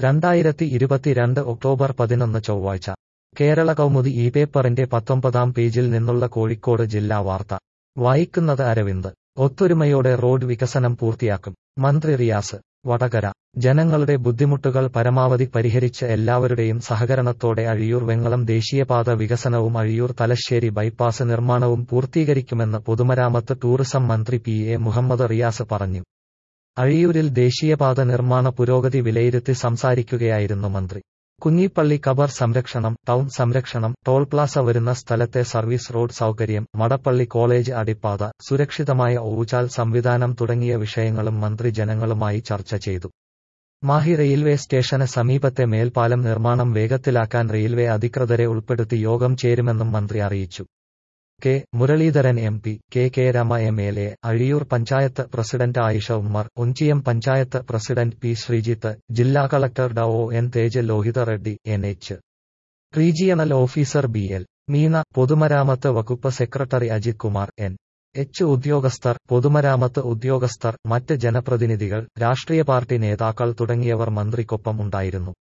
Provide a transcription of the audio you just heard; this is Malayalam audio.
രണ്ടായിരത്തി ഇരുപത്തിരണ്ട് ഒക്ടോബർ പതിനൊന്ന് ചൊവ്വാഴ്ച കേരള കൗമുദി ഈ പേപ്പറിന്റെ പത്തൊമ്പതാം പേജിൽ നിന്നുള്ള കോഴിക്കോട് ജില്ലാ വാർത്ത വായിക്കുന്നത് അരവിന്ദ് ഒത്തൊരുമയോടെ റോഡ് വികസനം പൂർത്തിയാക്കും മന്ത്രി റിയാസ് വടകര ജനങ്ങളുടെ ബുദ്ധിമുട്ടുകൾ പരമാവധി പരിഹരിച്ച് എല്ലാവരുടെയും സഹകരണത്തോടെ അഴിയൂർ വെങ്ങളം ദേശീയപാത വികസനവും അഴിയൂർ തലശ്ശേരി ബൈപ്പാസ് നിർമ്മാണവും പൂർത്തീകരിക്കുമെന്ന് പൊതുമരാമത്ത് ടൂറിസം മന്ത്രി പി എ മുഹമ്മദ് റിയാസ് പറഞ്ഞു അഴിയൂരിൽ ദേശീയപാത നിർമ്മാണ പുരോഗതി വിലയിരുത്തി സംസാരിക്കുകയായിരുന്നു മന്ത്രി കുഞ്ഞിപ്പള്ളി കബർ സംരക്ഷണം ടൗൺ സംരക്ഷണം ടോൾ പ്ലാസ വരുന്ന സ്ഥലത്തെ സർവീസ് റോഡ് സൗകര്യം മടപ്പള്ളി കോളേജ് അടിപ്പാത സുരക്ഷിതമായ ഊച്ചാൽ സംവിധാനം തുടങ്ങിയ വിഷയങ്ങളും മന്ത്രി ജനങ്ങളുമായി ചർച്ച ചെയ്തു മാഹി റെയിൽവേ സ്റ്റേഷന് സമീപത്തെ മേൽപ്പാലം നിർമ്മാണം വേഗത്തിലാക്കാൻ റെയിൽവേ അധികൃതരെ ഉൾപ്പെടുത്തി യോഗം ചേരുമെന്നും മന്ത്രി അറിയിച്ചു K Muraleedharan M P K K Rema M L A Azhiyur panchayat president Ayisha Ummer Onchiyam panchayat president P Sreejith ജില്ലാ കളക്ടർ ഡ ഒ N Teja Lohitha Reddy N H regional officer B L Meena പൊതുമരാമത്ത് വകുപ്പ് സെക്രട്ടറി അജിത് കുമാർ എൻ എച്ച് ഉദ്യോഗസ്ഥർ പൊതുമരാമത്ത് ഉദ്യോഗസ്ഥർ മറ്റ് ജനപ്രതിനിധികൾ രാഷ്ട്രീയ പാർട്ടി നേതാക്കൾ തുടങ്ങിയവർ മന്ത്രിക്കൊപ്പം ഉണ്ടായിരുന്നു